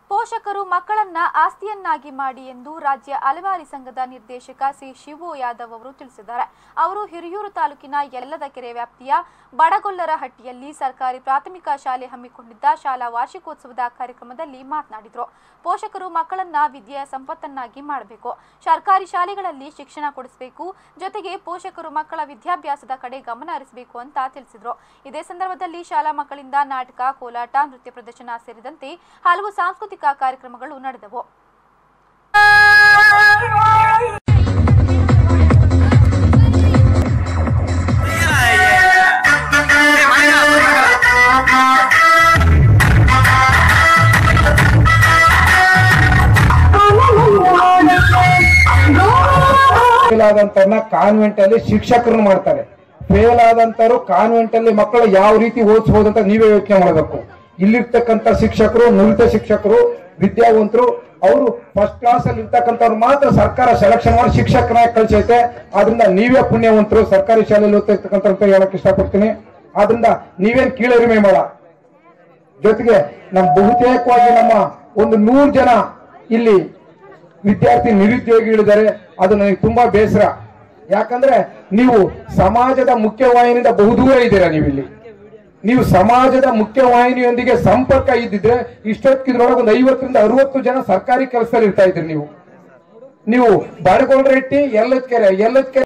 ಪೋಷಕರು ಮಕ್ಕಳನ್ನ ಆಸ್ತಿಯನ್ನಾಗಿ ಮಾಡಿ ಎಂದು ರಾಜ್ಯ ಅಲೆಮಾರಿ ಸಂಘದ ನಿರ್ದೇಶಕ ಸಿ ಶಿವು ಯಾದವ್ ಅವರು ತಿಳಿಸಿದ್ದಾರೆ ಅವರು ಹಿರಿಯೂರು ತಾಲೂಕಿನ ಯಲ್ಲದ ಕೆರೆ ವ್ಯಾಪ್ತಿಯ ಬಡಗೊಲ್ಲರಹಟ್ಟಿಯಲ್ಲಿ ಸರ್ಕಾರಿ ಪ್ರಾಥಮಿಕ ಶಾಲೆ ಹಮ್ಮಿಕೊಂಡಿದ್ದ ಶಾಲಾ ವಾರ್ಷಿಕೋತ್ಸವದ ಕಾರ್ಯಕ್ರಮದಲ್ಲಿ ಮಾತನಾಡಿದರು ಪೋಷಕರು ಮಕ್ಕಳನ್ನ ವಿದ್ಯೆಯ ಸಂಪತ್ತನ್ನಾಗಿ ಮಾಡಬೇಕು ಸರ್ಕಾರಿ ಶಾಲೆಗಳಲ್ಲಿ ಶಿಕ್ಷಣ ಕೊಡಿಸಬೇಕು ಜೊತೆಗೆ ಪೋಷಕರು ಮಕ್ಕಳ ವಿದ್ಯಾಭ್ಯಾಸದ ಕಡೆ ಗಮನ ಹರಿಸಬೇಕು ಅಂತ ತಿಳಿಸಿದರು ಇದೇ ಸಂದರ್ಭದಲ್ಲಿ ಶಾಲಾ ಮಕ್ಕಳಿಂದ ನಾಟಕ ಕೋಲಾಟ ನೃತ್ಯ ಪ್ರದರ್ಶನ ಸೇರಿದಂತೆ ಹಲವು ಸಾಂಸ್ಕೃತಿಕ ಕಾರ್ಯಕ್ರಮಗಳು ನಡೆದವು ಫೇಲ್ ಆದಂತವ್ರನ್ನ ಕಾನ್ವೆಂಟ್ ಅಲ್ಲಿ ಶಿಕ್ಷಕರನ್ನ ಮಾಡ್ತಾರೆ ಫೇಲ್ ಆದಂತವ್ರು ಕಾನ್ವೆಂಟ್ ಅಲ್ಲಿ ಮಕ್ಕಳು ಯಾವ ರೀತಿ ಓದಿಸಬಹುದು ಅಂತ ನೀವೇ ಯೋಚನೆ ಮಾಡಬೇಕು ಇಲ್ಲಿರ್ತಕ್ಕಂಥ ಶಿಕ್ಷಕರು ನುರಿತ ಶಿಕ್ಷಕರು ವಿದ್ಯಾವಂತರು ಅವರು ಫಸ್ಟ್ ಕ್ಲಾಸ್ ಅಲ್ಲಿ ಇರ್ತಕ್ಕಂಥವ್ರು ಮಾತ್ರ ಸರ್ಕಾರ ಸೆಲೆಕ್ಷನ್ ಮಾಡಿ ಶಿಕ್ಷಕರಾಗಿ ಕಳ್ಸೈತೆ ಆದ್ರಿಂದ ನೀವೇ ಪುಣ್ಯವಂತರು ಸರ್ಕಾರಿ ಶಾಲೆಯಲ್ಲಿ ಓದ್ತಿರ್ತಕ್ಕಂಥ ಹೇಳಕ್ ಇಷ್ಟಪಡ್ತೀನಿ ಆದ್ರಿಂದ ನೀವೇನ್ ಕೀಳರಿಮೆ ಮಾಡ ಜೊತೆಗೆ ನಮ್ ಬಹುತೇಕವಾಗಿ ನಮ್ಮ ಒಂದು ನೂರು ಜನ ಇಲ್ಲಿ ವಿದ್ಯಾರ್ಥಿ ನಿರುದ್ಯೋಗಿಗಳಿದ್ದಾರೆ ಅದು ನನಗೆ ತುಂಬಾ ಬೇಸರ ಯಾಕಂದ್ರೆ ನೀವು ಸಮಾಜದ ಮುಖ್ಯವಾಹಿನಿಯಿಂದ ಬಹುದೂರ ಇದ್ದೀರಾ ನೀವಿಲ್ಲಿ ನೀವು ಸಮಾಜದ ಮುಖ್ಯವಾಹಿನಿಯೊಂದಿಗೆ ಸಂಪರ್ಕ ಇದ್ದಿದ್ರೆ ಇಷ್ಟೊತ್ತಿದ್ರೊಳಗೆ ಒಂದು ಐವತ್ತರಿಂದ ಅರವತ್ತು ಜನ ಸರ್ಕಾರಿ ಕೆಲಸದಲ್ಲಿ ಇರ್ತಾ ಇದ್ರಿ ನೀವು ನೀವು ಬಾಡಗೊಂಡ್ರೆಟ್ಟಿ ಎಲ್ಲದ ಕೆರೆ ಎಲ್ಲದ ಕೆರೆ